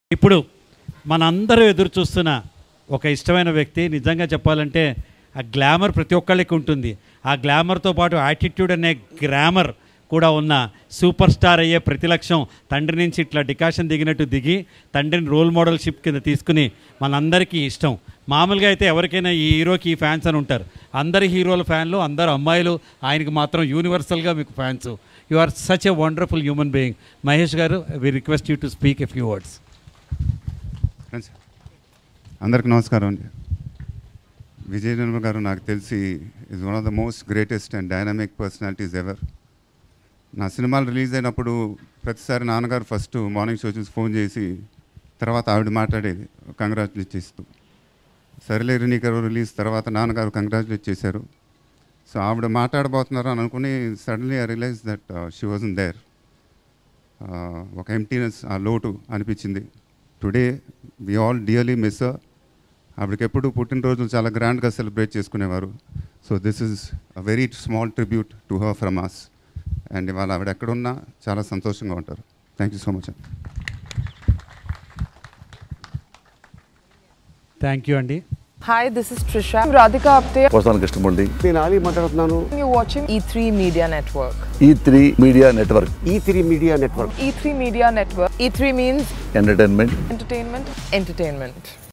ఇప్పుడు మనందరూ ఎదురు చూస్తున్న ఒక ఇష్టమైన వ్యక్తి నిజంగా చెప్పాలంటే ఆ గ్లామర్ ప్రతి ఒక్కళ్ళకి ఉంటుంది ఆ గ్లామర్తో పాటు యాటిట్యూడ్ అనే గ్రామర్ కూడా ఉన్న సూపర్ స్టార్ అయ్యే ప్రతి లక్ష్యం తండ్రి నుంచి ఇట్లా డికాషన్ దిగినట్టు దిగి తండ్రిని రోల్ మోడల్షిప్ కింద తీసుకుని మనందరికీ ఇష్టం మామూలుగా అయితే ఎవరికైనా ఈ హీరోకి ఈ ఫ్యాన్స్ అని ఉంటారు అందరి హీరోల ఫ్యాన్లు అందరు అమ్మాయిలు ఆయనకి మాత్రం యూనివర్సల్గా మీకు fans you are such a wonderful human being Mahesh garu we request you to speak a few words friends అందరికి నమస్కారం అండి విజయ్ నిర్మల్ గారు నాకు తెలిసి is one of the most greatest and dynamic personalities ever నా సినిమాలు రిలీజ్ అయినప్పుడు ప్రతిసారి నాన్నగారు ఫస్ట్ మార్నింగ్ షో చూసి ఫోన్ చేసి తర్వాత ఆవిడ మాట్లాడేది కంగ్రాచులేట్ చేస్తూ సరేలే రినీకరు రిలీజ్ తర్వాత నాన్నగారు కంగ్రాచులేట్ చేశారు సో ఆవిడ మాట్లాడబోతున్నారు అని అనుకుని suddenly I realize that she wasn't there ఒక ఎంటీనెస్ ఆ లోటు అనిపించింది today we all dearly miss ఆవిడకి ఎప్పుడు పుట్టినరోజులు చాలా గ్రాండ్గా సెలబ్రేట్ చేసుకునేవారు so this is a very small tribute to her from us and ఇవాళ ఆవిడ ఎక్కడున్నా చాలా సంతోషంగా ఉంటారు thank you so much thank you అండి Hi, this is Trisha. I'm Radhika Apte. వస్తాను కృష్ణమూర్తి నేను ఆలీ మాట్లాడుతున్నాను You're watching E3 Media Network. ఈ త్రీ మీడియా నెట్వర్క్ ఈ three media network E3 Media Network. E3 means entertainment entertainment, entertainment.